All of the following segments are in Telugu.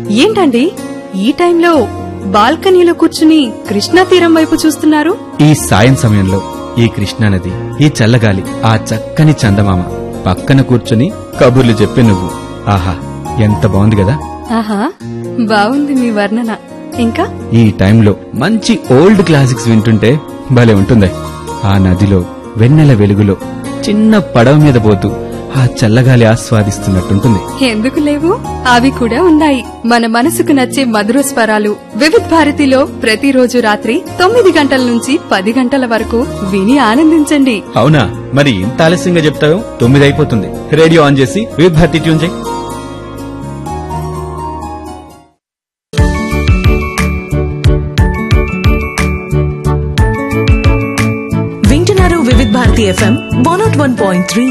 ఏంటండి ఈ టైంలో బాల్కనీలో కూర్చుని కృష్ణా తీరం వైపు చూస్తున్నారు ఈ సాయం సమయంలో ఈ కృష్ణానది ఈ చల్లగాలి ఆ చక్కని చందమామ పక్కన కూర్చుని కబుర్లు చెప్పే నువ్వు ఆహా ఎంత బాగుంది కదా ఆహా బాగుంది మీ వర్ణన ఇంకా ఈ టైంలో మంచి ఓల్డ్ క్లాసిక్స్ వింటుంటే భలే ఉంటుందే ఆ నదిలో వెన్నెల వెలుగులో చిన్న పడవ మీద పోతూ ఆ చల్లగాలి ఆస్వాదిస్తున్నట్టుంటుంది ఎందుకు లేవు అవి కూడా ఉన్నాయి మన మనసుకు నచ్చే మధుర స్వరాలు వివిధ్ భారతిలో ప్రతిరోజు రాత్రి తొమ్మిది గంటల నుంచి పది గంటల వరకు విని ఆనందించండి అవునా మరి ఇంత ఆలస్యంగా చెప్తావు తొమ్మిది అయిపోతుంది రేడియో ఆన్ చేసి వివిధ భారతి ట్యూన్ చేయి వింటున్నారు Vividh Bharati FM one nought one point three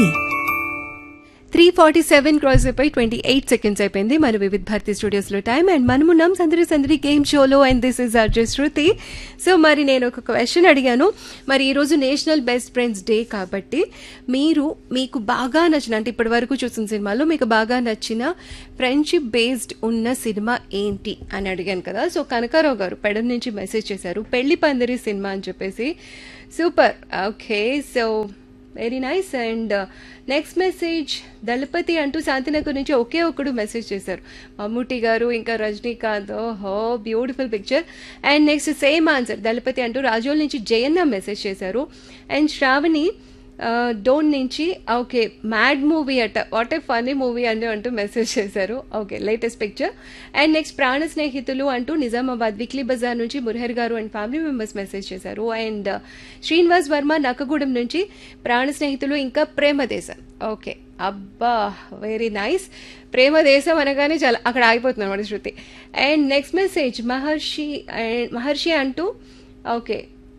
three forty seven cross అయిపోయి ట్వంటీ ఎయిట్ సెకండ్స్ అయిపోయింది మన వివిధ్ భారతి స్టూడియోస్ లో టైం అండ్ మనమున్నాం సందరి సందరి గేమ్ షోలో and this is Arjun Shruti so మరి నేను ఒక క్వశ్చన్ అడిగాను మరి ఈరోజు నేషనల్ బెస్ట్ ఫ్రెండ్స్ డే కాబట్టి మీరు మీకు బాగా నచ్చిన అంటే ఇప్పటి వరకు చూసిన సినిమాలో మీకు బాగా నచ్చిన ఫ్రెండ్షిప్ బేస్డ్ ఉన్న సినిమా ఏంటి అని అడిగాను కదా సో కనకారావు గారు పెడన్ నుంచి మెసేజ్ చేశారు పెళ్లి పందిరి సినిమా అని చెప్పేసి super okay so very nice and next message Dalapathi అంటూ శాంతినగర్ నుంచి ఒకే ఒక్కడు మెసేజ్ చేశారు మమ్ముటి గారు ఇంకా రజనీకాంత్ ఓహో beautiful picture and next same answer Dalapathi అంటూ రాజోల్ నుంచి జయన్న మెసేజ్ చేశారు అండ్ శ్రావణి డోన్ నుంచి ఓకే మ్యాడ్ మూవీ అట వాట్ ఏ ఫనీ మూవీ అని అంటూ మెసేజ్ చేశారు okay latest picture and next Prana Snehitulu అంటూ నిజామాబాద్ వీక్లీ బజార్ నుంచి మురహర్ గారు అండ్ ఫ్యామిలీ మెంబర్స్ మెసేజ్ చేశారు అండ్ శ్రీనివాస్ వర్మ నక్కగూడెం నుంచి ప్రాణ స్నేహితులు ఇంకా ప్రేమ దేశం ఓకే అబ్బా వెరీ నైస్ ప్రేమ దేశం అనగానే చాలా అక్కడ ఆగిపోతుంది అనమాట Shruti and next message Maharshi and Maharshi అంటూ ఓకే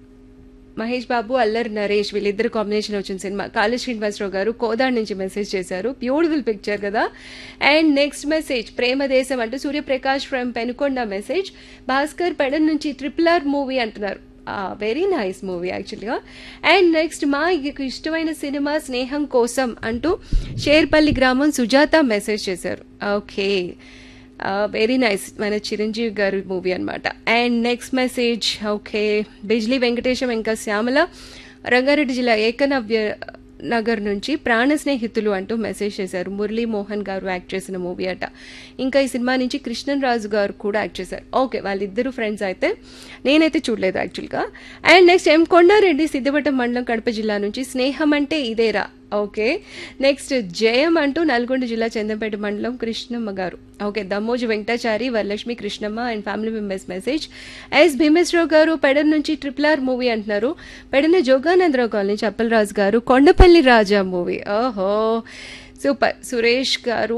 మహేష్ బాబు అల్లరి నరేష్ వీళ్ళిద్దరు కాంబినేషన్ వచ్చిన సినిమా కాళీ శ్రీనివాసరావు గారు కోదాడ్ నుంచి మెసేజ్ చేశారు బ్యూటిఫుల్ పిక్చర్ కదా and next message Prema Desam అంటూ సూర్యప్రకాష్ ఫ్రమ్ పెనుకొండ మెసేజ్ భాస్కర్ పెడన్ నుంచి ట్రిపుల్ ఆర్ మూవీ అంటున్నారు వెరీ నైస్ మూవీ యాక్చువల్గా అండ్ నెక్స్ట్ మా ఇష్టమైన సినిమా స్నేహం కోసం అంటూ షేర్పల్లి గ్రామం సుజాత మెసేజ్ చేశారు ఓకే వెరీ నైస్ మన చిరంజీవి గారి మూవీ అనమాట and next message okay Bijli Venkatesham ఇంకా శ్యామల రంగారెడ్డి జిల్లా ఏకనవ్య నగర్ నుంచి ప్రాణ స్నేహితులు అంటూ మెసేజ్ చేశారు మురళీ మోహన్ గారు యాక్ట్ చేసిన మూవీ అట ఇంకా ఈ సినిమా నుంచి కృష్ణన్ రాజు గారు కూడా యాక్ట్ చేశారు ఓకే వాళ్ళిద్దరు ఫ్రెండ్స్ అయితే నేనైతే చూడలేదు యాక్చువల్గా and next M Kondareddy Siddipatnam మండలం కడప జిల్లా నుంచి స్నేహం అంటే ఇదేరా ఓకే నెక్స్ట్ జయం అంటూ నల్గొండ జిల్లా చందంపేట మండలం కృష్ణమ్మ గారు okay Dammoju Venkatachari Varalakshmi Krishnamma and family members message S Bhimeswararao గారు పెడన్ నుంచి ట్రిపుల్ ఆర్ మూవీ అంటున్నారు పెడన జోగానందరావు కాలనీ చప్పలరాజు గారు కొండపల్లి రాజా మూవీ ఓహో సూపర్ సురేష్ గారు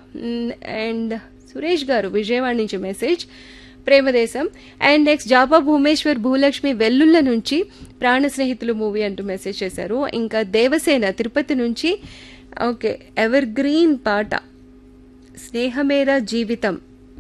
అండ్ సురేష్ గారు విజయవాడ నుంచి మెసేజ్ ప్రేమదేశం అండ్ నెక్స్ట్ జాబా భూమేశ్వర్ భూలక్ష్మి వెల్లుల్ల నుంచి ప్రాణ స్నేహితులు మూవీ అంటూ మెసేజ్ చేశారు ఇంకా దేవసేన తిరుపతి నుంచి ఓకే ఎవర్ గ్రీన్ పాట స్నేహమేరా జీవితం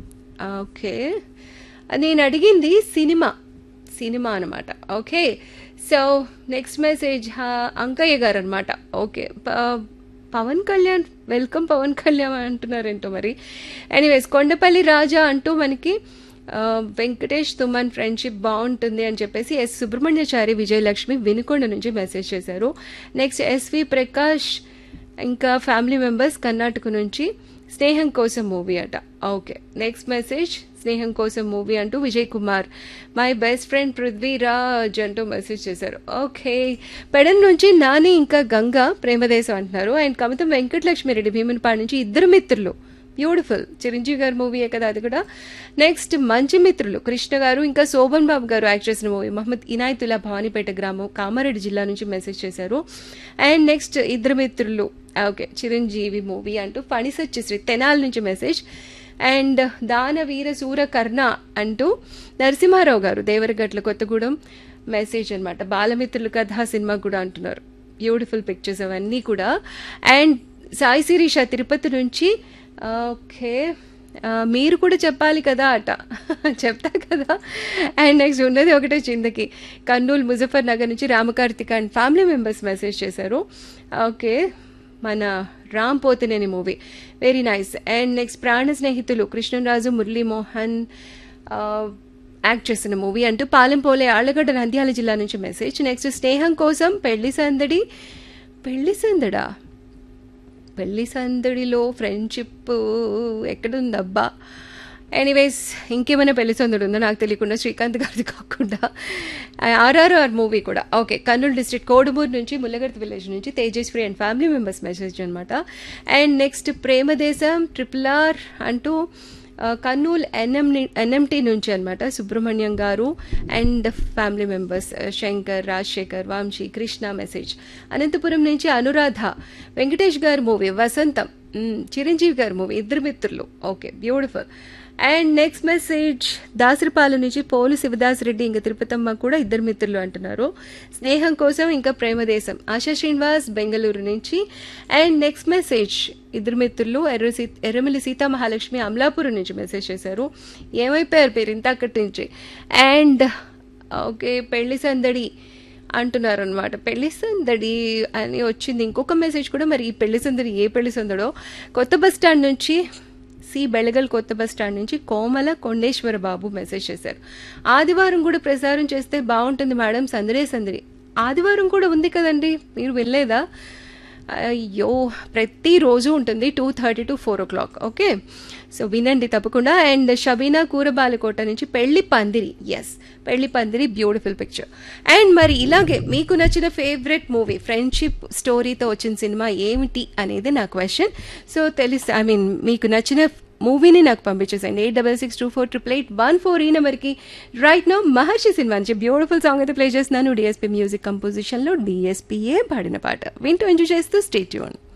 ఓకే నేను అడిగింది సినిమా సినిమా అనమాట okay so next message Ankaiah గారు అనమాట ఓకే పవన్ కళ్యాణ్ వెల్కమ్ పవన్ కళ్యాణ్ అంటున్నారేంటో మరి ఎనీవేస్ కొండపల్లి రాజా అంటూ మనకి వెంకటేష్ తుమన్ ఫ్రెండ్షిప్ బాగుంటుంది అని చెప్పేసి ఎస్ సుబ్రహ్మణ్యచారి విజయలక్ష్మి వినుకొండ నుంచి మెసేజ్ చేశారు నెక్స్ట్ ఎస్వి ప్రకాష్ ఇంకా ఫ్యామిలీ మెంబర్స్ కర్ణాటక నుంచి స్నేహం కోసం మూవీ అట ఓకే నెక్స్ట్ మెసేజ్ స్నేహం కోసం మూవీ అంటూ Vijay Kumar my best friend Prithviraj అంటూ మెసేజ్ చేశారు ఓకే పెడన్ నుంచి నాని ఇంకా గంగా ప్రేమదేశం అంటున్నారు అండ్ కమితం వెంకటలక్ష్మిరెడ్డి భీమన్పాడు నుంచి ఇద్దరు మిత్రులు బ్యూటిఫుల్ చిరంజీవి గారి మూవీయే కదా అది కూడా నెక్స్ట్ మంచి మిత్రులు కృష్ణ గారు ఇంకా శోభన్ బాబు గారు యాక్ట్ చేసిన మూవీ మహమ్మద్ ఇనాయతుల్లా భవానీపేట గ్రామం కామారెడ్డి జిల్లా నుంచి మెసేజ్ చేశారు అండ్ నెక్స్ట్ ఇద్దరు మిత్రులు ఓకే చిరంజీవి మూవీ అంటూ ఫణిసచ్చి తెనాల నుంచి మెసేజ్ అండ్ దానవీర సూర కర్ణ అంటూ నరసింహారావు గారు దేవరగట్ల కొత్తగూడెం మెసేజ్ అనమాట బాలమిత్రులు కథ సినిమా కూడా అంటున్నారు బ్యూటిఫుల్ పిక్చర్స్ అవన్నీ కూడా అండ్ సాయి శిరీష తిరుపతి నుంచి ఓకే మీరు కూడా చెప్పాలి కదా అట చెప్తా కదా అండ్ నెక్స్ట్ ఉన్నది ఒకటే చిందకి కర్నూలు ముజఫర్ నగర్ నుంచి Ramakarthik and family members message చేశారు ఓకే మన Ram Pothineni movie very nice and next Prana Snehitulu Krishnaraju Muralimohan ఆ, యాక్ట్ చేసిన మూవీ అంటూ పాలెంపోలే ఆళ్లగడ్డ నంద్యాల జిల్లా నుంచి మెసేజ్ నెక్స్ట్ స్నేహం కోసం పెళ్లి సందడి పెళ్లి సందడా పెళ్లి సందడిలో ఫ్రెండ్షిప్ ఎక్కడుందబ్బా ఎనీవేస్ ఇంకేమైనా పెళ్లి సందడి ఉందో నాకు తెలియకుండా శ్రీకాంత్ గారిది కాకుండా ఆర్ఆర్ఆర్ మూవీ కూడా ఓకే కర్నూలు డిస్ట్రిక్ట్ కోడుమూరు నుంచి ముల్లగర్తి విలేజ్ నుంచి Tejaswi and family members message అనమాట and next Premadesam triple R అంటూ ఆ, కర్నూలు ఎన్ఎం ఎన్ఎంటీ నుంచి అనమాట సుబ్రహ్మణ్యం గారు and family members Shankar Rajasekhar Vamsi Krishna message Anantapuram నుంచి అనురాధ వెంకటేష్ గారి మూవీ వసంతం మ్, చిరంజీవి గారి movie Iddaru Mitrulu okay beautiful and next message Dasaripalem నుంచి పోలు శివదాస్ రెడ్డి ఇంకా తిరుపతమ్మ కూడా ఇద్దరు మిత్రులు అంటున్నారు స్నేహం కోసం ఇంకా ప్రేమదేశం ఆశా శ్రీనివాస్ బెంగళూరు నుంచి and next message Iddaru Mitrulu ఎర్ర సీ ఎర్రమిల్లి సీతా మహాలక్ష్మి అమలాపురం నుంచి మెసేజ్ చేశారు ఏమైపోయారు పేరు ఇంత అక్కడి నుంచి అండ్ ఓకే పెళ్లి సందడి అంటున్నారు అనమాట పెళ్లి సందడి అని వచ్చింది ఇంకొక మెసేజ్ కూడా మరి ఈ పెళ్లి సందడి ఏ పెళ్లి సందడో కొత్త బస్ స్టాండ్ నుంచి సి బెళగల్ కొత్త బస్ స్టాండ్ నుంచి కోమల కొండేశ్వర బాబు మెసేజ్ చేశారు ఆదివారం కూడా ప్రసారం చేస్తే బాగుంటుంది మేడం సందడే సందడి ఆదివారం కూడా ఉంది కదండి మీరు వెళ్ళలేదా అయ్యో ప్రతిరోజు ఉంటుంది two thirty to four o'clock okay so వినండి తప్పకుండా అండ్ షబీనా కూరబాలకోట నుంచి పెళ్లి పందిరి ఎస్ పెళ్లి పందిరి బ్యూటిఫుల్ పిక్చర్ అండ్ మరి ఇలాగే మీకు నచ్చిన ఫేవరెట్ మూవీ ఫ్రెండ్షిప్ స్టోరీతో వచ్చిన సినిమా ఏమిటి అనేది నా క్వశ్చన్ సో తెలుసు ఐ మీన్ మీకు నచ్చిన మూవీని నాకు పంపించేసండి eight double six two four triple eight one four ఈ నెంబర్కి రైట్ నో మహర్షి సినిమా నుంచి బ్యూటిఫుల్ సాంగ్ అయితే ప్లే చేస్తున్నాను డిఎస్పీ మ్యూజిక్ కంపోజిషన్లో డిఎస్పీఏ పాడిన పాట వింటూ ఎంజాయ్ చేస్తూ స్టేట్ యూన్